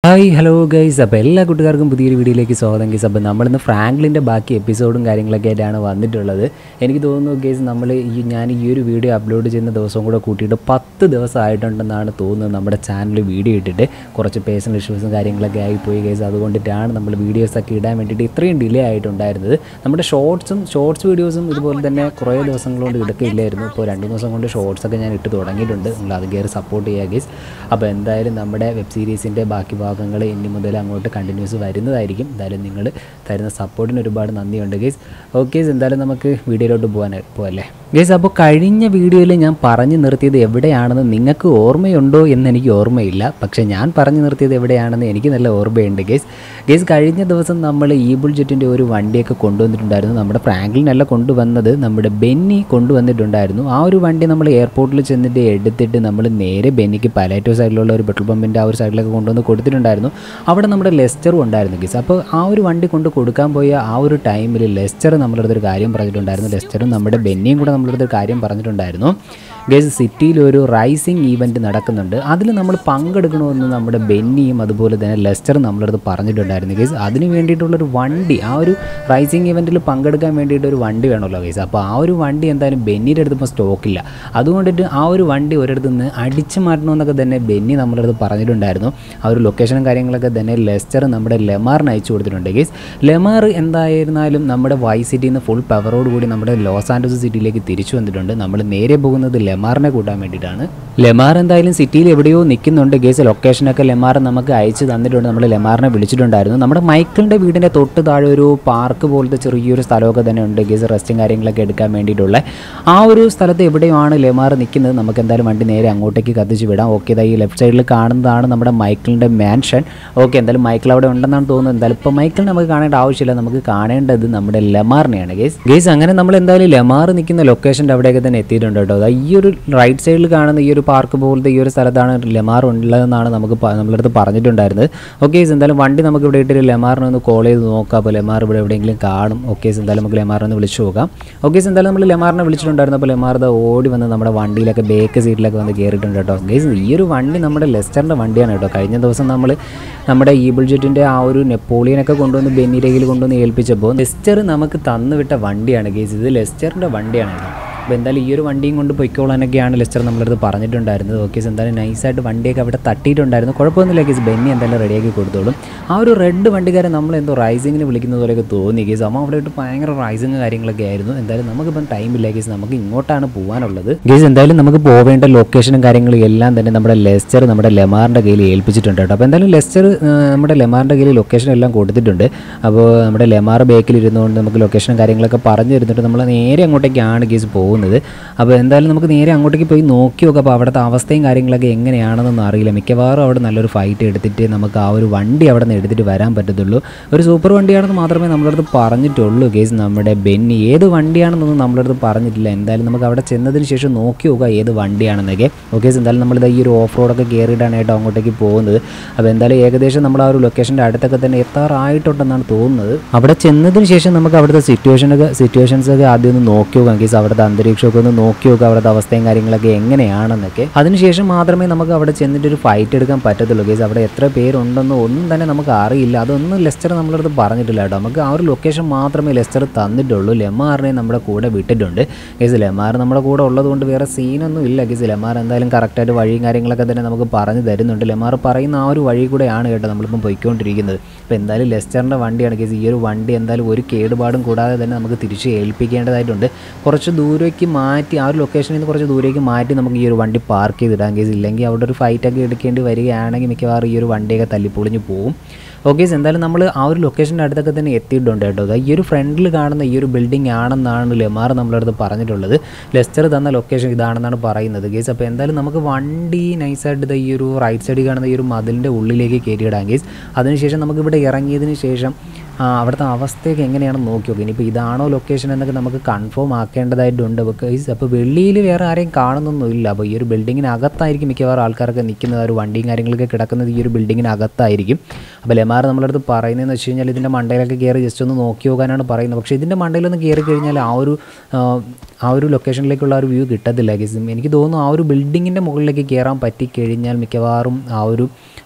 hi hello guys അപ്പോൾ എല്ലാ കൂട്ടുകാർക്കും പുതിയൊരു വീഡിയോയിലേക്ക് സ്വാഗതം ഗൈസ് അപ്പോൾ നമ്മളിന്ന് ഫ്രാങ്ക്ലിൻ്റെ ബാക്കി എപ്പിസോഡും കാര്യങ്ങളൊക്കെ ആയിട്ടാണ് വന്നിട്ടുള്ളത് എനിക്ക് തോന്നുന്നു ഗൈസ് നമ്മൾ ഈ ഞാൻ ഈ ഒരു വീഡിയോ അപ്ലോഡ് ചെയ്യുന്ന ദിവസവും കൂടെ കൂട്ടിയിട്ട് പത്ത് ദിവസം ആയിട്ടുണ്ടെന്നാണ് തോന്നുന്നത് നമ്മുടെ ചാനൽ വീഡിയോ ഇട്ടിട്ട് കുറച്ച് പേഴ്സണൽ ഇഷ്യൂസും കാര്യങ്ങളൊക്കെ ആയിപ്പോയി ഗൈസ് അതുകൊണ്ടിട്ടാണ് നമ്മൾ വീഡിയോസൊക്കെ ഇടാൻ വേണ്ടിയിട്ട് ഇത്രയും ഡിലേ ആയിട്ടുണ്ടായിരുന്നത് നമ്മുടെ ഷോർട്സും ഷോർട്സ് വീഡിയോസും ഇതുപോലെ തന്നെ കുറേ ദിവസങ്ങൾ കൊണ്ട് എടുക്കില്ലായിരുന്നു ഇപ്പോൾ രണ്ട് ദിവസം കൊണ്ട് ഷോർട്സ് ഒക്കെ ഞാൻ ഇട്ട് തുടങ്ങിയിട്ടുണ്ട് നിങ്ങൾ അത് കയറി സപ്പോർട്ട് ചെയ്യുക ഗൈസ് അപ്പോൾ എന്തായാലും നമ്മുടെ വെബ് സീരീസിൻ്റെ ബാക്കി ഭാഗങ്ങൾ ഇനി മുതൽ അങ്ങോട്ട് കണ്ടിന്യൂസ് വരുന്നതായിരിക്കും എന്തായാലും നിങ്ങൾ തരുന്ന സപ്പോർട്ടിന് ഒരുപാട് നന്ദിയുണ്ട് ഗൈസ് ഓക്കെ എന്തായാലും നമുക്ക് വീഡിയോയിലോട്ട് പോകാൻ പോകല്ലേ ഗൈസ് അപ്പോൾ കഴിഞ്ഞ വീഡിയോയിൽ ഞാൻ പറഞ്ഞു നിർത്തിയത് എവിടെയാണെന്ന് നിങ്ങൾക്ക് ഓർമ്മയുണ്ടോ എന്ന് എനിക്ക് ഓർമ്മയില്ല പക്ഷേ ഞാൻ പറഞ്ഞു നിർത്തിയത് എവിടെയാണെന്ന് എനിക്ക് നല്ല ഓർമ്മയുണ്ട് ഗൈസ് ഗൈസ് കഴിഞ്ഞ ദിവസം നമ്മൾ ഈ ബുൾജെറ്റിൻ്റെ ഒരു വണ്ടിയൊക്കെ കൊണ്ടുവന്നിട്ടുണ്ടായിരുന്നു നമ്മുടെ ഫ്രാങ്ക്ലിനല്ല കൊണ്ടുവന്നത് നമ്മുടെ ബെന്നി കൊണ്ടുവന്നിട്ടുണ്ടായിരുന്നു ആ ഒരു വണ്ടി നമ്മൾ എയർപോർട്ടിൽ ചെന്നിട്ട് എടുത്തിട്ട് നമ്മൾ നേരെ ബെന്നിക്ക് പലേറ്റോ സൈഡിലുള്ള ഒരു പെട്രോൾ പമ്പിൻ്റെ ആ ഒരു സൈഡിലൊക്കെ കൊണ്ടുവന്ന് കൊടുത്തിട്ടുണ്ടായിരുന്നു അവിടെ നമ്മുടെ ലെസ്റ്ററും ഉണ്ടായിരുന്നു ഗീസ് അപ്പോൾ ആ ഒരു വണ്ടി കൊണ്ട് കൊടുക്കാൻ പോയ ആ ഒരു ടൈമിൽ ലെസ്റ്റർ നമ്മുടെ അടുത്തൊരു കാര്യം പറഞ്ഞിട്ടുണ്ടായിരുന്നു ലെസ്റ്ററും നമ്മുടെ ബെന്നിയും കൂടെ നമ്മുടെ അടുത്തൊരു കാര്യം പറഞ്ഞിട്ടുണ്ടായിരുന്നു ഗേസ് സിറ്റിയിൽ ഒരു റൈസിങ് ഈവൻറ്റ് നടക്കുന്നുണ്ട് അതിൽ നമ്മൾ പങ്കെടുക്കണമെന്ന് നമ്മുടെ ബെന്നിയും അതുപോലെ തന്നെ ലെസ്റ്ററും നമ്മളടുത്ത് പറഞ്ഞിട്ടുണ്ടായിരുന്നു ഗേസ് അതിന് വേണ്ടിയിട്ടുള്ളൊരു വണ്ടി ആ ഒരു റൈസിങ് ഈവൻറ്റിൽ പങ്കെടുക്കാൻ വേണ്ടിയിട്ട് ഒരു വണ്ടി വേണമല്ലോ ഗേസ് അപ്പോൾ ആ ഒരു വണ്ടി എന്തായാലും ബെന്നിയുടെ അടുത്ത് ഇപ്പോൾ സ്റ്റോക്കില്ല അതുകൊണ്ടിട്ട് ആ ഒരു വണ്ടി ഒരിടത്ത് നിന്ന് അടിച്ചു മാറ്റണമെന്നൊക്കെ തന്നെ ബെന്നി നമ്മുടെ അടുത്ത് പറഞ്ഞിട്ടുണ്ടായിരുന്നു ആ ഒരു ലൊക്കേഷനും കാര്യങ്ങളൊക്കെ തന്നെ ലെസ്റ്റർ നമ്മുടെ ലെമാറിന് അയച്ചു കൊടുത്തിട്ടുണ്ട് ഗേസ് ലെമാർ എന്തായിരുന്നാലും നമ്മുടെ വൈ സിറ്റിയിൽ നിന്ന് ഫുൾ പവറോട് കൂടി നമ്മുടെ ലോസ് ആൻഡോസ് സിറ്റിയിലേക്ക് തിരിച്ചു വന്നിട്ടുണ്ട് നമ്മൾ നേരെ പോകുന്നത് ലെമാറിനെ കൂട്ടാൻ വേണ്ടിയിട്ടാണ് ലെമാർ എന്തായാലും സിറ്റിയിൽ എവിടെയോ നിൽക്കുന്നുണ്ട് ഗേസ് ലൊക്കേഷനൊക്കെ ലെമാർ നമുക്ക് അയച്ചു തന്നിട്ടുണ്ട് നമ്മൾ ലെമാറിനെ വിളിച്ചിട്ടുണ്ടായിരുന്നു നമ്മുടെ മൈക്കിളിൻ്റെ വീടിൻ്റെ തൊട്ട് താഴെ ഒരു പാർക്ക് പോലത്തെ ചെറിയൊരു സ്ഥലമൊക്കെ തന്നെ ഉണ്ട് ഗേസ് റെസ്റ്റും കാര്യങ്ങളൊക്കെ എടുക്കാൻ വേണ്ടിയിട്ടുള്ള ആ ഒരു സ്ഥലത്ത് എവിടെയാണ് ലെമാർ നിൽക്കുന്നത് നമുക്ക് എന്തായാലും വണ്ടി നേരെ അങ്ങോട്ടേക്ക് കത്തിച്ച് വിടാം ഓക്കെ ഇതാ ഈ ലെഫ്റ്റ് സൈഡിൽ കാണുന്നതാണ് നമ്മുടെ മൈക്കിളിൻ്റെ മാൻഷൻ ഓക്കെ എന്തായാലും മൈക്കിൾ അവിടെ ഉണ്ടെന്നാണ് തോന്നുന്നത് എന്തായാലും ഇപ്പോൾ മൈക്കിളിനെ നമുക്ക് കാണേണ്ട ആവശ്യമില്ല നമുക്ക് കാണേണ്ടത് നമ്മുടെ ലെമാറിനെയാണ് ഗേസ് ഗേസ് അങ്ങനെ നമ്മൾ എന്തായാലും ലെമാർ നിൽക്കുന്ന ലൊക്കേഷൻ്റെ അവിടെയൊക്കെ തന്നെ എത്തിയിട്ടുണ്ട് കേട്ടോ അതാ ഈ ഒരു റൈറ്റ് സൈഡിൽ കാണുന്ന ഈ ഒരു പാർക്ക് പോലത്തെ ഈ ഒരു സ്ഥലത്താണ് ലെമാർ ഉള്ളതെന്നാണ് നമുക്ക് പ- നമ്മളടുത്ത് പറഞ്ഞിട്ടുണ്ടായിരുന്നത് ഓക്കെ എന്തായാലും വണ്ടി നമുക്ക് ഇവിടെ ഇട്ടിട്ട് ലെമാറിനെ ഒന്ന് കോൾ ചെയ്ത് നോക്കാം അപ്പോൾ ലെമാർ ഇവിടെ എവിടെയെങ്കിലും കാണും ഓക്കെ എന്തായാലും നമുക്ക് ലെമാറിനെ ഒന്ന് വിളിച്ചു നോക്കാം ഓക്കെ എന്തായാലും നമ്മൾ ലെമാറിനെ വിളിച്ചിട്ടുണ്ടായിരുന്നു അപ്പോൾ ലെമാർ ദാ ഓടി വന്ന് നമ്മുടെ വണ്ടിയിലൊക്കെ ബേക്ക് സീറ്റിലൊക്കെ വന്ന് കയറിയിട്ടുണ്ട് കേട്ടോ ഗേസ് ഈ ഒരു വണ്ടി നമ്മുടെ ലെസ്റ്ററിൻ്റെ വണ്ടിയാണ് കേട്ടോ കഴിഞ്ഞ ദിവസം നമ്മൾ നമ്മുടെ ഈ ബുൾജെറ്റിൻ്റെ ആ ഒരു നെപ്പോളിയനൊക്കെ കൊണ്ടുവന്ന് ബെന്നിരയിൽ കൊണ്ടുവന്ന് ഏൽപ്പിച്ചപ്പോൾ ലെസ്റ്റർ നമുക്ക് തന്നുവിട്ട വണ്ടിയാണ് ഗേസ് ഇത് ലെസ്റ്ററിൻ്റെ വണ്ടിയാണ് കേട്ടോ അപ്പോൾ എന്തായാലും ഈ ഒരു വണ്ടിയും കൊണ്ട് പൊയ്ക്കോളാനൊക്കെയാണ് ലെസ്റ്റർ നമ്മളടുത്ത് പറഞ്ഞിട്ടുണ്ടായിരുന്നത് ഓക്കെ എന്തായാലും നൈസായിട്ട് വണ്ടിയൊക്കെ അവിടെ തട്ടിയിട്ടുണ്ടായിരുന്നു കുഴപ്പമൊന്നുമില്ല കേസ് ബെന്നി എന്തായാലും റെഡിയാക്കി കൊടുത്തോളും ആ ഒരു റെഡ് വണ്ടിക്കാരൻ നമ്മൾ എന്തോ റൈസിങ്ങിന് വിളിക്കുന്ന പോലെയൊക്കെ തോന്നി കേസ് അമ്മ അവിടെ ഇട്ട് ഭയങ്കര റൈസിങ് കാര്യങ്ങളൊക്കെ ആയിരുന്നു എന്തായാലും നമുക്കിപ്പം ടൈമില്ല കേസ് നമുക്ക് ഇങ്ങോട്ടാണ് പോകാനുള്ളത് കേസ് എന്തായാലും നമുക്ക് പോവേണ്ട ലൊക്കേഷനും കാര്യങ്ങളും എല്ലാം തന്നെ നമ്മുടെ ലെസ്റ്റർ നമ്മുടെ ലെമാറിൻ്റെ കയ്യിൽ ഏൽപ്പിച്ചിട്ടുണ്ട് കേട്ടോ അപ്പോൾ എന്തായാലും ലെസ്റ്റർ നമ്മുടെ ലെമാറിൻ്റെ കയ്യിൽ ലൊക്കേഷൻ എല്ലാം കൊടുത്തിട്ടുണ്ട് അപ്പോൾ നമ്മുടെ ലെമാർ ബേക്കിൽ ഇരുന്നുകൊണ്ട് നമുക്ക് ലൊക്കേഷനും കാര്യങ്ങളൊക്കെ പറഞ്ഞു തരുന്നുണ്ട് നമ്മൾ നേരെ അങ്ങോട്ടേക്കാണ് കേസ് പോകുന്നത് അപ്പോൾ എന്തായാലും നമുക്ക് നേരെ അങ്ങോട്ടേക്ക് പോയി നോക്കി നോക്കാം അപ്പോൾ അവിടുത്തെ അവസ്ഥയും കാര്യങ്ങളൊക്കെ എങ്ങനെയാണെന്നൊന്നും അറിയില്ല മിക്കവാറും അവിടെ നല്ലൊരു ഫൈറ്റ് എടുത്തിട്ട് നമുക്ക് ആ ഒരു വണ്ടി അവിടെ നിന്ന് എടുത്തിട്ട് വരാൻ പറ്റത്തുള്ളൂ ഒരു സൂപ്പർ വണ്ടിയാണെന്ന് മാത്രമേ നമ്മുടെ അടുത്ത് പറഞ്ഞിട്ടുള്ളൂ കേസ് നമ്മുടെ ബെന്നി ഏത് വണ്ടിയാണെന്നൊന്നും നമ്മുടെ അടുത്ത് പറഞ്ഞിട്ടില്ല എന്തായാലും നമുക്ക് അവിടെ ചെന്നതിന് ശേഷം നോക്കി നോക്കാം ഏത് വണ്ടിയാണെന്നൊക്കെ ഓക്കെ എന്തായാലും നമ്മളിത് ഈ ഒരു ഓഫ് റോഡൊക്കെ കയറിയിട്ടാണ് അങ്ങോട്ടേക്ക് പോകുന്നത് അപ്പോൾ എന്തായാലും ഏകദേശം നമ്മൾ ആ ഒരു ലൊക്കേഷൻ്റെ അടുത്തൊക്കെ തന്നെ എത്താറായിട്ടുണ്ടെന്നാണ് തോന്നുന്നത് അവിടെ ചെന്നതിന് ശേഷം നമുക്ക് അവിടുത്തെ സിറ്റുവേഷനൊക്കെ സിറ്റുവേഷൻസ് ഒക്കെ ആദ്യം ഒന്ന് നോക്കി നോക്കാം കേസ് അവിടുത്തെ അന്തരീക്ഷമൊക്കെ ഒന്ന് നോക്കി നോക്കാം അവിടുത്തെ അവസ്ഥയും കാര്യങ്ങളൊക്കെ എങ്ങനെയാണെന്നൊക്കെ അതിനുശേഷം മാത്രമേ നമുക്ക് അവിടെ ചെന്നിട്ട് ഒരു ഫൈറ്റ് എടുക്കാൻ പറ്റത്തുള്ളൂ കേസ് അവിടെ എത്ര പേരുണ്ടെന്ന് ഒന്നും തന്നെ നമുക്ക് അറിയില്ല അതൊന്നും ലെസ്റ്റർ നമ്മുടെ അടുത്ത് പറഞ്ഞിട്ടില്ല കേട്ടോ നമുക്ക് ആ ഒരു ലൊക്കേഷൻ മാത്രമേ ലെസ്റ്റർ തന്നിട്ടുള്ളൂ ലെമാറിനെ നമ്മുടെ കൂടെ വിട്ടിട്ടുണ്ട് കേസ് ലെമാർ നമ്മുടെ കൂടെ ഉള്ളതുകൊണ്ട് വേറെ സീനൊന്നും ഇല്ല കേസ് ലെമാർ എന്തായാലും കറക്റ്റായിട്ട് വഴിയും കാര്യങ്ങളൊക്കെ തന്നെ നമുക്ക് പറഞ്ഞു തരുന്നുണ്ട് ലെമാർ പറയുന്ന ആ ഒരു വഴി കൂടെയാണ് കേട്ടോ നമ്മളിപ്പം പോയിക്കൊണ്ടിരിക്കുന്നത് അപ്പോൾ എന്തായാലും ലെസ്റ്ററിൻ്റെ വണ്ടിയാണ് കേസ് ഈ ഒരു വണ്ടി എന്തായാലും ഒരു കേടുപാടും കൂടാതെ തന്നെ നമുക്ക് തിരിച്ച് ഏൽപ്പിക്കേണ്ടതായിട്ടുണ്ട് കുറച്ച് ദൂരേക്ക് മാറ്റി ആ ഒരു ലൊക്കേഷനിൽ നിന്ന് കുറച്ച് ദൂരേക്ക് മാറ്റി നമുക്ക് ഈ ഒരു വണ്ടി പാർക്ക് ചെയ്തിടാം കേസ് ഇല്ലെങ്കിൽ അവിടെ ഒരു ഫൈറ്റൊക്കെ എടുക്കേണ്ടി വരികയാണെങ്കിൽ മിക്കവാറും ഈ ഒരു വണ്ടിയൊക്കെ തല്ലിപ്പൊളിഞ്ഞ് പോകും ഓക്കെ എന്തായാലും നമ്മൾ ആ ഒരു ലൊക്കേഷൻ്റെ അടുത്തൊക്കെ തന്നെ എത്തിയിട്ടുണ്ട് കേട്ടോ ദാ ഈ ഒരു ഫ്രണ്ടിൽ കാണുന്ന ഈ ഒരു ബിൽഡിംഗ് ആണെന്നാണ് ലെമാർ നമ്മുടെ അടുത്ത് പറഞ്ഞിട്ടുള്ളത് ലെസ്റ്റർ തന്ന ലൊക്കേഷൻ ഇതാണെന്നാണ് പറയുന്നത് കേസ് അപ്പോൾ എന്തായാലും നമുക്ക് വണ്ടി നൈസായിട്ട് ദാ ഈ ഒരു റൈറ്റ് സൈഡിൽ കാണുന്ന ഈ ഒരു മതിലിൻ്റെ ഉള്ളിലേക്ക് കയറ്റിയിടാം കേസ് അതിനുശേഷം നമുക്കിവിടെ ഇറങ്ങിയതിന് ശേഷം ആ, അവിടുത്തെ അവസ്ഥയൊക്കെ എങ്ങനെയാണെന്ന് നോക്കി നോക്കി ഇനിയിപ്പോൾ ഇതാണോ ലൊക്കേഷൻ എന്നൊക്കെ നമുക്ക് കൺഫേം ആക്കേണ്ടതായിട്ടുണ്ട് ബിക്കോസ് അപ്പോൾ വെള്ളിയിൽ വേറെ ആരെയും കാണുന്നൊന്നുമില്ല അപ്പോൾ ഈ ഒരു ബിൽഡിങ്ങിനകത്തായിരിക്കും മിക്കവാറും ആൾക്കാരൊക്കെ നിൽക്കുന്നത് ആ ഒരു വണ്ടിയും കാര്യങ്ങളൊക്കെ കിടക്കുന്നത് ഈ ഒരു ബിൽഡിങ്ങിനകത്തായിരിക്കും അപ്പോൾ ലെമാർ നമ്മളടുത്ത് പറയുന്നതെന്ന് വെച്ച് കഴിഞ്ഞാൽ ഇതിൻ്റെ മണ്ടയിലൊക്കെ കയറി ജസ്റ്റ് ഒന്ന് നോക്കി നോക്കാനാണ് പറയുന്നത് പക്ഷേ ഇതിൻ്റെ മണ്ടയിലൊന്ന് കയറി കഴിഞ്ഞാൽ ആ ഒരു ആ, ആ ഒരു ലൊക്കേഷനിലേക്കുള്ള ആ ഒരു വ്യൂ കിട്ടത്തില്ല ഗിസ് എനിക്ക് തോന്നുന്നു ആ ഒരു ബിൽഡിങ്ങിൻ്റെ മുകളിലേക്ക് കയറാൻ പറ്റിക്കഴിഞ്ഞാൽ മിക്കവാറും ആ ഒരു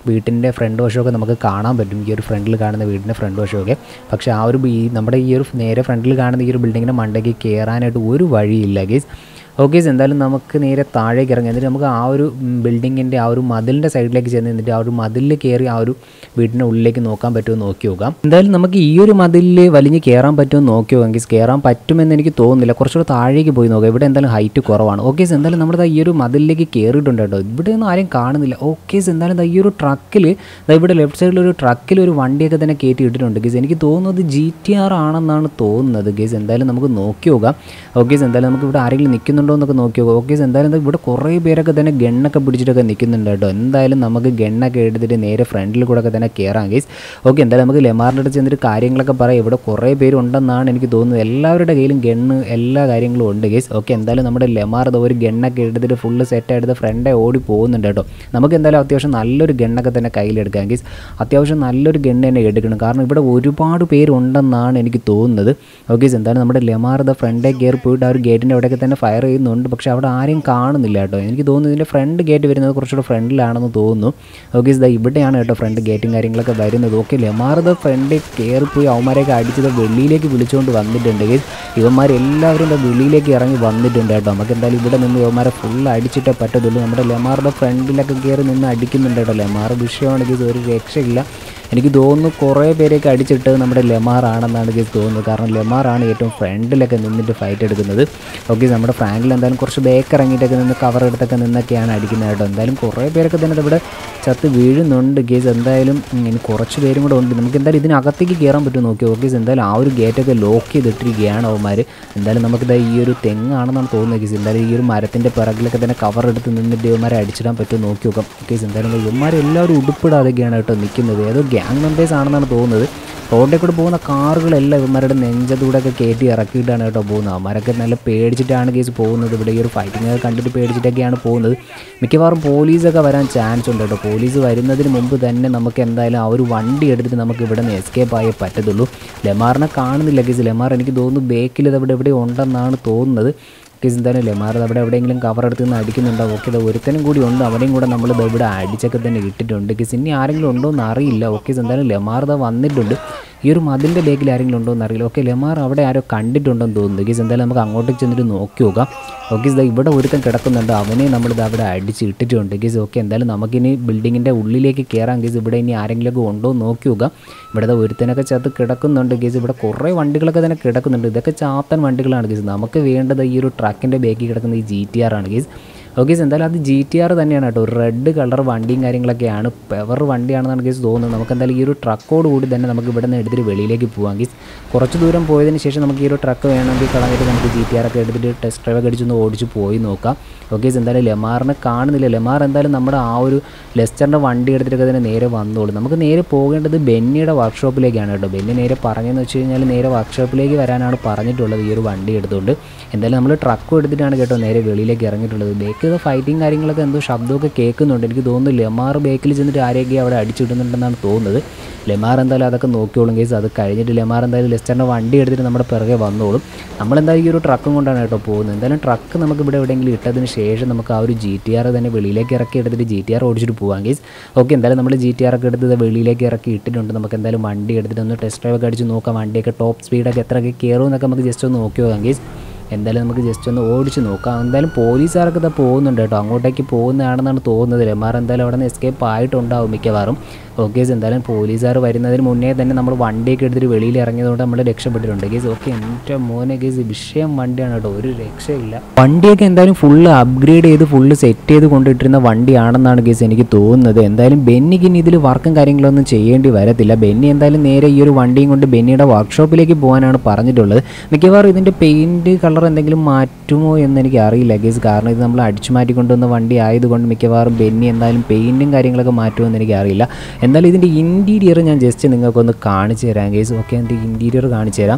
വീട്ടിൻ്റെ ഫ്രണ്ട് വശമൊക്കെ നമുക്ക് കാണാൻ പറ്റും ഈ ഒരു ഫ്രണ്ടിൽ കാണുന്ന വീടിൻ്റെ ഫ്രണ്ട് വശമൊക്കെ പക്ഷേ ആ ഒരു ഈ നമ്മുടെ ഈ ഒരു നേരെ ഫ്രണ്ടിൽ കാണുന്ന ഈ ഒരു ബിൽഡിങ്ങിൻ്റെ മണ്ടയ്ക്ക് കയറാനായിട്ട് ഒരു വഴിയില്ല ഗേസ് ഓക്കെ എന്തായാലും നമുക്ക് നേരെ താഴേക്ക് ഇറങ്ങി എന്നിട്ട് നമുക്ക് ആ ഒരു ബിൽഡിങ്ങിൻ്റെ ആ ഒരു മതിലിൻ്റെ സൈഡിലേക്ക് ചെന്ന് നിന്നിട്ട് ആ ഒരു മതിലിൽ കയറി ആ ഒരു വീടിൻ്റെ ഉള്ളിലേക്ക് നോക്കാൻ പറ്റുമോ എന്ന് നോക്കി നോക്കാം എന്തായാലും നമുക്ക് ഈ ഒരു മതിലിൽ വലിഞ്ഞ് കയറാൻ പറ്റുമോ എന്ന് നോക്കി നോക്കാം ഗീസ് കയറാൻ പറ്റുമെന്ന് എനിക്ക് തോന്നുന്നില്ല കുറച്ചുകൂടെ താഴേക്ക് പോയി നോക്കാം ഇവിടെ എന്തായാലും ഹൈറ്റ് കുറവാണ് ഓക്കെ എന്തായാലും നമ്മുടെ ദാ ഈ ഒരു മതിലിലേക്ക് കയറിയിട്ടുണ്ട് കേട്ടോ ഇവിടെ ഒന്നും ആരും കാണുന്നില്ല ഓക്കെ എന്തായാലും ദാ ഈ ഒരു ട്രക്കിൽ ഇവിടെ ലെഫ്റ്റ് സൈഡിൽ ഒരു ട്രക്കിൽ ഒരു വണ്ടിയൊക്കെ തന്നെ കയറ്റി ഇട്ടിട്ടുണ്ട് ഗീസ് എനിക്ക് തോന്നുന്നത് ജി ടി ആർ ആണെന്നാണ് തോന്നുന്നത് ഗീസ് എന്തായാലും നമുക്ക് നോക്കി നോക്കാം ഓക്കെ എന്തായാലും നമുക്ക് ഇവിടെ ആരെങ്കിലും നിൽക്കുന്നുണ്ടോ എന്നൊക്കെ നോക്കി നോക്കാം ഓക്കെ എന്തായാലും ദാ ഇവിടെ കുറേ പേരൊക്കെ തന്നെ ഗണ്ണൊക്കെ പിടിച്ചിട്ടൊക്കെ നിൽക്കുന്നുണ്ട് കേട്ടോ എന്തായാലും നമുക്ക് ഗണ്ണൊക്കെ എടുത്തിട്ട് നേരെ ഫ്രണ്ടിൽ കൂടെ ഒക്കെ തന്നെ കയറാം ഗീസ് ഓക്കെ എന്തായാലും നമുക്ക് ലെമാറിൻ്റെ അടുത്ത് ചെന്നിട്ട് കാര്യങ്ങളൊക്കെ പറയാം ഇവിടെ കുറേ പേരുണ്ടെന്നാണ് എനിക്ക് തോന്നുന്നത് എല്ലാവരുടെ കയ്യിലും ഗണ്ണ് എല്ലാ കാര്യങ്ങളും ഉണ്ട് ഗീസ് ഓക്കെ എന്തായാലും നമ്മുടെ ലെമാർ ദാ ഒരു ഗണ്ണൊക്കെ എടുത്തിട്ട് ഫുള്ള് സെറ്റ് എടുത്ത് ഫ്രണ്ടേ ഓടി പോകുന്നുണ്ട് കേട്ടോ നമുക്ക് എന്തായാലും അത്യാവശ്യം നല്ലൊരു ഗണ്ണൊക്കെ തന്നെ കയ്യിലെടുക്കാം ഗീസ് അത്യാവശ്യം നല്ലൊരു ഗണ്ണ് തന്നെ എടുക്കണം കാരണം ഇവിടെ ഒരുപാട് പേരുണ്ടെന്നാണ് എനിക്ക് തോന്നുന്നത് ഓക്കെ എന്തായാലും നമ്മുടെ ലെമാർ ദ ഫ്രണ്ടേ കയറി പോയിട്ട് ആ ഒരു ഗേറ്റിൻ്റെ അവിടെയൊക്കെ തന്നെ ഫയർ ചെയ്യുന്നുണ്ട് പക്ഷേ അവിടെ ആരെയും കാണുന്നില്ല കേട്ടോ എനിക്ക് തോന്നുന്നു ഇതിൻ്റെ ഫ്രണ്ട് ഗേറ്റ് വരുന്നത് കുറച്ചുകൂടെ ഫ്രണ്ടിലാണെന്ന് തോന്നുന്നു ഓക്കെ ഇതാ ഇവിടെയാണ് കേട്ടോ ഫ്രണ്ട് ഗേറ്റും കാര്യങ്ങളൊക്കെ വരുന്നത് ഓക്കെ ലെമാർ ദ ഫ്രണ്ടിൽ കയറിപ്പോയി അവന്മാരെയൊക്കെ അടിച്ചത് വെളിയിലേക്ക് വിളിച്ചുകൊണ്ട് വന്നിട്ടുണ്ട് ഗൈസ് ഇവന്മാരെല്ലാവരും ദാ വെളിയിലേക്ക് ഇറങ്ങി വന്നിട്ടുണ്ട് കേട്ടോ നമുക്ക് എന്തായാലും ഇവിടെ നിന്ന് ഇവന്മാരെ ഫുൾ അടിച്ചിട്ടേ പറ്റത്തുള്ളൂ നമ്മുടെ ലെമാറുടെ ഫ്രണ്ടിലൊക്കെ കയറി നിന്ന് അടിക്കുന്നുണ്ട് കേട്ടോ ലെമാർ വിഷയമാണ് ഗൈസ് ഒരു രക്ഷയില്ല എനിക്ക് തോന്നുന്നു കുറേ പേരെയൊക്കെ അടിച്ചിട്ട് നമ്മുടെ ലെമാർ ആണെന്നാണ് എനിക്ക് തോന്നുന്നത് കാരണം ലെമാറാണ് ഏറ്റവും ഫ്രണ്ടിലൊക്കെ നിന്നിട്ട് ഫൈറ്റ് എടുക്കുന്നത് ഓക്കെ നമ്മുടെ ഫ്രാങ്കിൽ എന്തായാലും കുറച്ച് ബേക്ക് ഇറങ്ങിയിട്ടൊക്കെ നിന്ന് കവർ എടുത്തൊക്കെ നിന്നൊക്കെയാണ് അടിക്കുന്നത് കേട്ടോ എന്തായാലും കുറേ പേരൊക്കെ തന്നെ ഇവിടെ ചത്ത് വീഴുന്നുണ്ട് ഗേസ് എന്തായാലും ഉം, ഇനി കുറച്ച് പേരും കൂടെ ഉണ്ട് നമുക്ക് എന്തായാലും ഇതിനകത്തേക്ക് കയറാൻ പറ്റുമോ നോക്കി ഓക്കെ എന്തായാലും ആ ഒരു ഗേറ്റൊക്കെ ലോക്ക് ചെയ്തിട്ടിരിക്കുകയാണ് അവന്മാർ എന്തായാലും നമുക്കിത് ഈ ഒരു തെങ്ങാണെന്നാണ് തോന്നുന്നത് ഗേസ് എന്തായാലും ഈ ഒരു മരത്തിൻ്റെ പിറകിലൊക്കെ തന്നെ കവർ എടുത്ത് നിന്നിട്ട് ഇവന്മാരെ അടിച്ചിടാൻ പറ്റുമോ നോക്കി നോക്കാം ഗേസ് എന്തായാലും ഇവന്മാരെല്ലാവരും ഉടുപ്പിടാതെയൊക്കെയാണ് കേട്ടോ നിൽക്കുന്നത് ഏതോ ഗ്യാങ് മെമ്പേഴ്സ് ആണെന്നാണ് തോന്നുന്നത് റോഡിൽ കൂടെ പോകുന്ന കാറുകളെല്ലാം ഇവന്മാരുടെ നെഞ്ചത്തൂടെ ഒക്കെ കയറ്റി ഇറക്കിയിട്ടാണ് കേട്ടോ പോകുന്നത് അവന്മാരൊക്കെ നല്ല പേടിച്ചിട്ടാണ് കേസ് പോകുന്നത് ഇവിടെ ഈ ഒരു ഫൈറ്റിംഗ് ഒക്കെ കണ്ടിട്ട് പേടിച്ചിട്ടൊക്കെയാണ് പോകുന്നത് മിക്കവാറും പോലീസൊക്കെ വരാൻ ചാൻസ് ഉണ്ട് കേട്ടോ പോലീസ് വരുന്നതിന് മുമ്പ് തന്നെ നമുക്ക് എന്തായാലും ആ ഒരു വണ്ടി എടുത്തിട്ട് നമുക്ക് ഇവിടെ നിന്ന് എസ്കേപ്പ് ആയേ പറ്റത്തുള്ളൂ ലെമാറിനെ കാണുന്നില്ല കേസ് ലെമാർ എനിക്ക് തോന്നുന്നു ബേക്കിൽ ഇത് അവിടെ എവിടെ ഉണ്ടെന്നാണ് തോന്നുന്നത് കേസ് എന്തായാലും ലെമാർ അവിടെ എവിടെയെങ്കിലും കവർ എടുത്ത് നിന്ന് അടിക്കുന്നുണ്ടാവും ഓക്കെ ഇത് ഒരുത്തനും കൂടി ഉണ്ട് അവനെയും കൂടെ നമ്മൾ ഇത് ഇവിടെ അടിച്ചൊക്കെ തന്നെ ഇട്ടിട്ടുണ്ട് കേസ് ഇനി ആരെങ്കിലും ഉണ്ടോ എന്ന് അറിയില്ല ഓക്കെ എന്തായാലും ലെമാർ ഇതാ വന്നിട്ടുണ്ട് ഈ ഒരു മതിലിൻ്റെ ബേക്കിൽ ആരെങ്കിലും ഉണ്ടോ എന്ന് അറിയില്ല ഓക്കെ ലെമാർ അവിടെ ആരോ കണ്ടിട്ടുണ്ടെന്ന് തോന്നുന്നു കേസ് എന്തായാലും നമുക്ക് അങ്ങോട്ടേക്ക് ചെന്നിട്ട് നോക്കി നോക്കാം ഓക്കെ ഇതാ ഇവിടെ ഒരുത്തൻ കിടക്കുന്നുണ്ട് അവനെ നമ്മളിത് അവിടെ അടിച്ച് ഇട്ടിട്ടുണ്ട് കേസ് ഓക്കെ എന്തായാലും നമുക്കിനി ബിൽഡിങ്ങിൻ്റെ ഉള്ളിലേക്ക് കയറാം കേസ് ഇവിടെ ഇനി ആരെങ്കിലുമൊക്കെ ഉണ്ടോ എന്ന് നോക്കി നോക്കാം ഇവിടെ ദാ ഒരുത്തനൊക്കെ ചത്ത് കിടക്കുന്നുണ്ട് കേസ് ഇവിടെ കുറേ വണ്ടികളൊക്കെ തന്നെ കിടക്കുന്നുണ്ട് ഇതൊക്കെ ചാത്തൻ വണ്ടികളാണ് കേസ് നമുക്ക് വേണ്ടത് ഈ ഒരു ട്രക്കിൻ്റെ ബേക്കിൽ കിടക്കുന്ന ഈ ജി ടി ആർ ആണ് കേസ് ഓക്കെ എന്തായാലും അത് ജി ടി ആർ തന്നെയാണ് കേട്ടോ ഒരു റെഡ് കളർ വണ്ടിയും കാര്യങ്ങളൊക്കെയാണ് പെവർ വണ്ടിയാണെന്നാണ് കേസ് തോന്നുന്നത് നമുക്ക് എന്തായാലും ഈ ഒരു ട്രക്കോട് കൂടി തന്നെ നമുക്ക് ഇവിടെ നിന്ന് എടുത്തിട്ട് വെളിയിലേക്ക് പോകാം കേസ് കുറച്ച് ദൂരം പോയതിന് ശേഷം നമുക്ക് ഈ ഒരു ട്രക്ക് വേണമെങ്കിൽ കളഞ്ഞിട്ട് നമുക്ക് ജി ടി ആർ ഒക്കെ എടുത്തിട്ട് ടെസ്റ്റ് ഡ്രൈവ് ഒക്കെ അടിച്ചൊന്ന് ഓടിച്ച് പോയി നോക്കാം ഓക്കെ എന്തായാലും ലെമാറിനെ കാണുന്നില്ല ലെമാർ എന്തായാലും നമ്മുടെ ആ ഒരു ലെസ്റ്ററിൻ്റെ വണ്ടി എടുത്തിട്ടൊക്കെ തന്നെ നേരെ വന്നോളൂ നമുക്ക് നേരെ പോകേണ്ടത് ബെന്നിയുടെ വർക്ക്ഷോപ്പിലേക്കാണ് കേട്ടോ ബെന്നി നേരെ പറഞ്ഞതെന്ന് വെച്ച് കഴിഞ്ഞാൽ നേരെ വർക്ക്ഷോപ്പിലേക്ക് വരാനാണ് പറഞ്ഞിട്ടുള്ളത് ഈ ഒരു വണ്ടി എടുത്തുകൊണ്ട് എന്തായാലും നമ്മൾ ട്രക്കും എടുത്തിട്ടാണ് കേട്ടോ നേരെ വെളിയിലേക്ക് ഇറങ്ങിയിട്ടുള്ളത് ബേക്ക് ഫൈറ്റിംഗ് കാര്യങ്ങളൊക്കെ എന്തോ ശബ്ദമൊക്കെ കേൾക്കുന്നുണ്ട് എനിക്ക് തോന്നുന്നു ലെമാർ ബേക്കിൽ ചെന്നിട്ട് ആരെയൊക്കെ അവിടെ അടിച്ചിടുന്നുണ്ടെന്നാണ് തോന്നുന്നത് ലെമാർ എന്തായാലും അതൊക്കെ നോക്കിയോളും കേസ് അത് കഴിഞ്ഞിട്ട് ലെമാർ എന്തായാലും ലെസ്റ്ററിൻ്റെ വണ്ടി എടുത്തിട്ട് നമ്മുടെ പിറകെ വന്നോളും നമ്മളെന്തായാലും ഈ ഒരു ട്രക്കും കൊണ്ടാണ് കേട്ടോ പോകുന്നത് എന്തായാലും ട്രക്ക് നമുക്ക് ഇവിടെ എവിടെയെങ്കിലും ഇട്ടതിന് ശേഷം നമുക്ക് ആ ഒരു ജി ടി ആർ തന്നെ വെളിയിലേക്ക് ഇറക്കി എടുത്തിട്ട് ജി ടി ആർ ഓടിച്ചിട്ട് പോകാം കേസ് ഓക്കെ എന്തായാലും നമ്മൾ ജി ടി ആർ ഒക്കെ എടുത്ത് ഇത് വെളിയിലേക്ക് ഇറക്കി ഇട്ടിട്ടുണ്ട് നമുക്ക് എന്തായാലും വണ്ടി എടുത്തിട്ട് ഒന്ന് ടെസ്റ്റ് ഡ്രൈവ് ഒക്കെ അടിച്ച് നോക്കാം വണ്ടിയൊക്കെ ടോപ്പ് സ്പീഡൊക്കെ എത്രയൊക്കെ കയറും എന്നൊക്കെ നമുക്ക് ജസ്റ്റ് ഒന്ന് നോക്കി നോക്കാം കേസ് എന്തായാലും നമുക്ക് ജസ്റ്റ് ഒന്ന് ഓടിച്ച് നോക്കാം എന്തായാലും പോലീസുകാരൊക്കെ ഇതാ പോകുന്നുണ്ട് കേട്ടോ അങ്ങോട്ടേക്ക് പോകുന്നതാണെന്നാണ് തോന്നുന്നത് ലെമാർ എന്തായാലും അവിടെ നിന്ന് എസ്കേപ്പ് ആയിട്ടുണ്ടാവും മിക്കവാറും ഓക്കെ എന്തായാലും പോലീസുകാർ വരുന്നതിന് മുന്നേ തന്നെ നമ്മൾ വണ്ടിയൊക്കെ എടുത്തിട്ട് വെളിയിൽ ഇറങ്ങിയതുകൊണ്ട് നമ്മൾ രക്ഷപ്പെട്ടിട്ടുണ്ട് കേസ് ഓക്കെ എൻ്റെ മോനെ കേസ് വിഷയം വണ്ടിയാണ് കേട്ടോ ഒരു രക്ഷയില്ല വണ്ടിയൊക്കെ എന്തായാലും ഫുള്ള് അപ്ഗ്രേഡ് ചെയ്ത് ഫുള്ള് സെറ്റ് ചെയ്ത് കൊണ്ടിട്ടിരുന്ന വണ്ടിയാണെന്നാണ് കേസ് എനിക്ക് തോന്നുന്നത് എന്തായാലും ബെന്നിക്ക് ഇനി ഇതിൽ വർക്കും കാര്യങ്ങളൊന്നും ചെയ്യേണ്ടി വരത്തില്ല ബെന്നി എന്തായാലും നേരെ ഈ ഒരു വണ്ടിയും കൊണ്ട് ബെന്നിയുടെ വർക്ക്ഷോപ്പിലേക്ക് പോകാനാണ് പറഞ്ഞിട്ടുള്ളത് മിക്കവാറും ഇതിൻ്റെ പെയിൻറ്റ് കളർ എന്തെങ്കിലും മാറ്റുമോ എന്ന് എനിക്ക് അറിയില്ല കേസ് കാരണം ഇത് നമ്മൾ അടിച്ചു മാറ്റി കൊണ്ടുവന്ന വണ്ടി ആയതുകൊണ്ട് മിക്കവാറും ബെന്നി എന്തായാലും പെയിൻറ്റും കാര്യങ്ങളൊക്കെ മാറ്റുമോ എന്ന് എനിക്ക് അറിയില്ല എന്തായാലും ഇതിൻ്റെ ഇൻറ്റീരിയർ ഞാൻ ജസ്റ്റ് നിങ്ങൾക്കൊന്ന് കാണിച്ചു തരാം കേസ് ഓക്കെ എൻ്റെ ഇൻറ്റീരിയർ കാണിച്ചു തരാം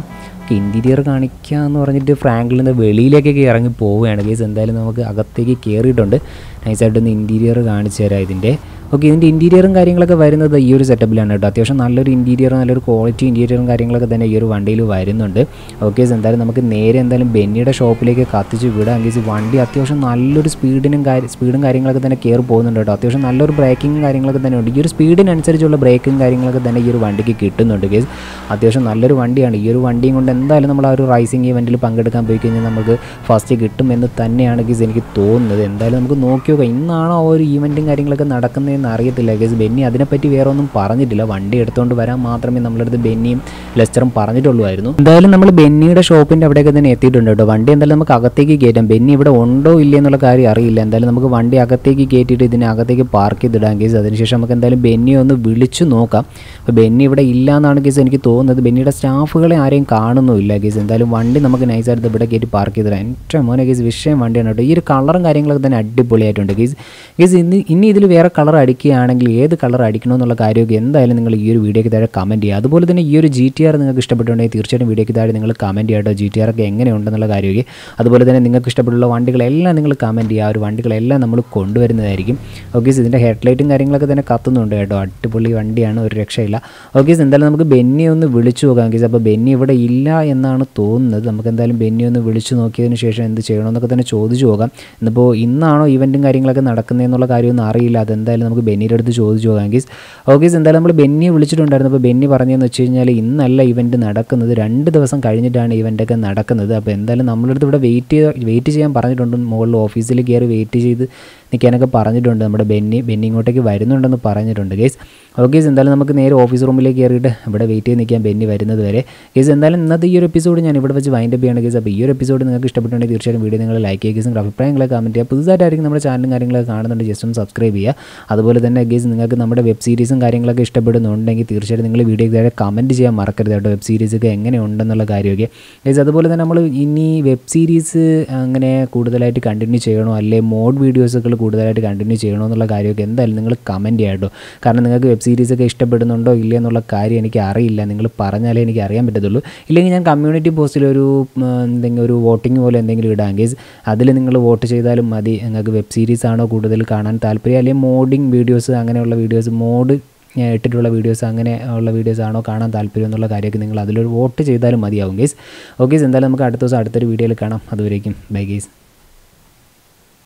നമുക്ക് ഇൻറ്റീരിയർ കാണിക്കാമെന്ന് പറഞ്ഞിട്ട് ഫ്രാങ്കിൽ നിന്ന് വെളിയിലേക്കൊക്കെ ഇറങ്ങി പോവുകയാണ് കേസ് എന്തായാലും നമുക്ക് അകത്തേക്ക് കയറിയിട്ടുണ്ട് നൈസായിട്ടൊന്ന് ഇൻറ്റീരിയർ കാണിച്ചു തരാം ഇതിൻ്റെ ഓക്കെ ഇതിൻ്റെ ഇൻറ്റീരിയറും കാര്യങ്ങളൊക്കെ വരുന്നത് ഈ ഒരു സെറ്റപ്പിലാണ് കേട്ടോ അത്യാവശ്യം നല്ലൊരു ഇൻറ്റീരിയർ നല്ലൊരു ക്വാളിറ്റി ഇൻറ്റീരിയറും കാര്യങ്ങളൊക്കെ തന്നെ ഈ ഒരു വണ്ടിയിൽ വരുന്നുണ്ട് ഓക്കെ എന്തായാലും നമുക്ക് നേരെ എന്തായാലും ബെന്നിയുടെ ഷോപ്പിലേക്ക് കത്തിച്ച് വിടാം കേസ് വണ്ടി അത്യാവശ്യം നല്ലൊരു സ്പീഡിനും കാര്യം സ്പീഡും കാര്യങ്ങളൊക്കെ തന്നെ കയറി പോകുന്നുണ്ട് കേട്ടോ അത്യാവശ്യം നല്ലൊരു ബ്രേക്കിങ്ങും കാര്യങ്ങളൊക്കെ തന്നെ ഉണ്ട് ഈ ഒരു സ്പീഡിനനുസരിച്ചുള്ള ബ്രേക്കും കാര്യങ്ങളൊക്കെ തന്നെ ഈ ഒരു വണ്ടിക്ക് കിട്ടുന്നുണ്ട് കേസ് അത്യാവശ്യം നല്ലൊരു വണ്ടിയാണ് ഈ ഒരു വണ്ടിയും കൊണ്ട് എന്തായാലും നമ്മൾ ആ ഒരു റൈസിങ് ഇവൻറ്റിൽ പങ്കെടുക്കാൻ പോയി കഴിഞ്ഞാൽ നമുക്ക് ഫസ്റ്റ് കിട്ടും എന്ന് തന്നെയാണ് കേസ് എനിക്ക് തോന്നുന്നത് എന്തായാലും നമുക്ക് നോക്കി നോക്കാം ഇന്നാണോ ആ ഒരു ഈവൻറ്റും കാര്യങ്ങളൊക്കെ നടക്കുന്നതെന്ന് അറിയത്തില്ല കേസ് ബെന്നി അതിനെപ്പറ്റി വേറെ ഒന്നും പറഞ്ഞിട്ടില്ല വണ്ടി എടുത്തുകൊണ്ട് വരാൻ മാത്രമേ നമ്മളടുത്ത് ബെന്നിയും ലെസ്റ്ററും പറഞ്ഞിട്ടുള്ളൂ എന്തായാലും നമ്മൾ ബെന്നിയുടെ ഷോപ്പിൻ്റെ അവിടെയൊക്കെ തന്നെ എത്തിയിട്ടുണ്ട് കേട്ടോ വണ്ടി എന്തായാലും നമുക്ക് അകത്തേക്ക് കയറ്റാം ബെന്നി ഇവിടെ ഉണ്ടോ ഇല്ലേ എന്നുള്ള കാര്യം അറിയില്ല എന്തായാലും നമുക്ക് വണ്ടി അകത്തേക്ക് കയറ്റിയിട്ട് ഇതിനെ അകത്തേക്ക് പാർക്ക് ചെയ്തിടാം കേസ് അതിനുശേഷം നമുക്ക് എന്തായാലും ബെന്നിയെ ഒന്ന് വിളിച്ചു നോക്കാം അപ്പോൾ ബെന്നി ഇവിടെ ഇല്ല എന്നാണ് കേസ് എനിക്ക് തോന്നുന്നത് ബെന്നിയുടെ സ്റ്റാഫുകളെ ആരെയും കാണുന്നുമില്ല കേസ് എന്തായാലും വണ്ടി നമുക്ക് നൈസായിട്ട് ഇവിടെ കയറ്റി പാർക്ക് ചെയ്തിടാം എൻ്റെ മോനെ കേസ് വിഷയം വണ്ടിയാണ് കേട്ടോ ഈ ഒരു കളറും കാര്യങ്ങളൊക്കെ തന്നെ അടിപൊളിയായിട്ടുണ്ട് കേസ് കേസ് ഇനി ഇനി ഇതിൽ വേറെ കളർ അടിക്കുകയാണെങ്കിൽ ഏത് കളർ അടിക്കണമെന്നുള്ള കാര്യമൊക്കെ എന്തായാലും നിങ്ങൾ ഈ ഒരു വീഡിയോയ്ക്ക് താഴെ കമൻറ്റ് ചെയ്യുക അതുപോലെ തന്നെ ഈ ഒരു ജി ടി ആർ നിങ്ങൾക്ക് ഇഷ്ടപ്പെട്ടുണ്ടെങ്കിൽ തീർച്ചയായിട്ടും വീഡിയോയ്ക്ക് താഴെ നിങ്ങൾ കമൻറ്റ് ചെയ്യുക കേട്ടോ ജി ടി ആർ ഒക്കെ എങ്ങനെയുണ്ടെന്നുള്ള കാര്യമൊക്കെ അതുപോലെ തന്നെ നിങ്ങൾക്ക് ഇഷ്ടപ്പെട്ടുള്ള വണ്ടികളെല്ലാം നിങ്ങൾ കമൻറ്റ് ചെയ്യുക ആ ഒരു വണ്ടികളെല്ലാം നമ്മൾ കൊണ്ടുവരുന്നതായിരിക്കും ഓക്കെ ഇതിൻ്റെ ഹെഡ്ലൈറ്റും കാര്യങ്ങളൊക്കെ തന്നെ കത്തുന്നുണ്ട് കേട്ടോ അടിപൊളി വണ്ടിയാണ് ഒരു രക്ഷയില്ല ഓക്കെ എന്തായാലും നമുക്ക് ബെന്നി ഒന്ന് വിളിച്ചു നോക്കാം കേസ് അപ്പോൾ ബെന്നി ഇവിടെ ഇല്ല എന്നാണ് തോന്നുന്നത് നമുക്ക് എന്തായാലും ബെന്നി ഒന്ന് വിളിച്ചു നോക്കിയതിന് ശേഷം എന്ത് ചെയ്യണമെന്നൊക്കെ തന്നെ ചോദിച്ചു പോകാം ഇന്നിപ്പോൾ ഇന്നാണോ ഇവൻറ്റും കാര്യങ്ങളൊക്കെ നടക്കുന്നതെന്നുള്ള കാര്യമൊന്നും അറിയില്ല അതെന്തായാലും നമുക്ക് ബെന്നിയുടെ അടുത്ത് ചോദിച്ചു പോകാം കേസ് ഓക്കെ എന്തായാലും നമ്മൾ ബെന്നിയെ വിളിച്ചിട്ടുണ്ടായിരുന്നു അപ്പോൾ ബെന്നി പറഞ്ഞതെന്ന് വെച്ച് കഴിഞ്ഞാൽ ഇന്നല്ല ഇവൻറ്റ് നടക്കുന്നത് രണ്ട് ദിവസം കഴിഞ്ഞിട്ടാണ് ഇവൻ്റൊക്കെ നടക്കുന്നത് അപ്പോൾ എന്തായാലും നമ്മളടുത്ത് ഇവിടെ വെയിറ്റ് ചെയ്ത് വെയിറ്റ് ചെയ്യാൻ പറഞ്ഞിട്ടുണ്ട് മുകളിൽ ഓഫീസിൽ കയറി വെയിറ്റ് ചെയ്ത് നിൽക്കാനൊക്കെ പറഞ്ഞിട്ടുണ്ട് നമ്മുടെ ബെന്നി ബെന്നി ഇങ്ങോട്ടേക്ക് വരുന്നുണ്ടെന്ന് പറഞ്ഞിട്ടുണ്ട് കേസ് ഓക്കെ എന്തായാലും നമുക്ക് നേരെ ഓഫീസ് റൂമിലേക്ക് കയറിയിട്ട് ഇവിടെ വെയിറ്റ് ചെയ്ത് നിൽക്കാൻ ബെന്നി വരുന്നത് വരെ കേസ് എന്തായാലും ഇന്നത്തെ ഈ ഒരു എപ്പിസോഡ് ഞാൻ ഇവിടെ വെച്ച് വൈൻഡപ്പ് ചെയ്യാണ് കേസ് അപ്പോൾ ഈ ഒരു എപ്പിസോഡ് നിങ്ങൾക്ക് ഇഷ്ടപ്പെട്ടുണ്ടെങ്കിൽ തീർച്ചയായും വീഡിയോ നിങ്ങൾ ലൈക്ക് ചെയ്യുക കേസും അഭിപ്രായങ്ങളെ കമൻറ്റ് ചെയ്യുക പുതുതായിട്ടായിരിക്കും നമ്മുടെ ചാനലും കാര്യങ്ങളൊക്കെ കാണുന്നുണ്ട് ജസ്റ്റ് ഒന്ന് സബ്സ്ക്രൈബ് ചെയ്യുക അതുപോലെ തന്നെ കേസ് നിങ്ങൾക്ക് നമ്മുടെ വെബ് സീരീസും കാര്യങ്ങളൊക്കെ ഇഷ്ടപ്പെടുന്നുണ്ടെങ്കിൽ തീർച്ചയായിട്ടും നിങ്ങൾ വീഡിയോ താഴെ കമൻറ്റ് ചെയ്യാൻ മറക്കരുത് കേട്ടോ വെബ് സീരീസൊക്കെ എങ്ങനെയുണ്ടെന്നുള്ള കാര്യമൊക്കെ കേസ് അതുപോലെ തന്നെ നമ്മൾ ഇനി വെബ് സീരീസ് അങ്ങനെ കൂടുതലായിട്ട് കണ്ടിന്യൂ ചെയ്യണോ അല്ലെ മോഡ് വീഡിയോസൊക്കെ കൂടുതലായിട്ട് കണ്ടിന്യൂ ചെയ്യണോ എന്നുള്ള കാര്യമൊക്കെ എന്തായാലും നിങ്ങൾ കമൻറ്റ് ചെയ്യാം കേട്ടോ കാരണം നിങ്ങൾക്ക് വെബ് സീരീസൊക്കെ ഇഷ്ടപ്പെടുന്നുണ്ടോ ഇല്ല എന്നുള്ള കാര്യം എനിക്ക് അറിയില്ല നിങ്ങൾ പറഞ്ഞാലേ എനിക്ക് അറിയാൻ പറ്റത്തുള്ളൂ ഇല്ലെങ്കിൽ ഞാൻ കമ്മ്യൂണിറ്റി പോസ്റ്റിൽ ഒരു ഉം, എന്തെങ്കിലും ഒരു വോട്ടിംഗ് പോലെ എന്തെങ്കിലും ഇടാം കേസ് അതിൽ നിങ്ങൾ വോട്ട് ചെയ്താലും മതി നിങ്ങൾക്ക് വെബ് സീരീസ് ആണോ കൂടുതൽ കാണാൻ താല്പര്യം അല്ലെങ്കിൽ മോഡിങ് വീഡിയോസ് അങ്ങനെയുള്ള വീഡിയോസ് മോഡ് ഞാൻ ഇട്ടിട്ടുള്ള വീഡിയോസ് അങ്ങനെ ഉള്ള വീഡിയോസ് ആണോ കാണാൻ താല്പര്യം എന്നുള്ള കാര്യമൊക്കെ നിങ്ങൾ അതിലൊരു വോട്ട് ചെയ്താലും മതിയാവും ഗേസ് ഓക്കെ എന്തായാലും നമുക്ക് അടുത്ത ദിവസം അടുത്തൊരു വീഡിയോയിൽ കാണാം അതുവരേക്കും ബൈ ഗേസ്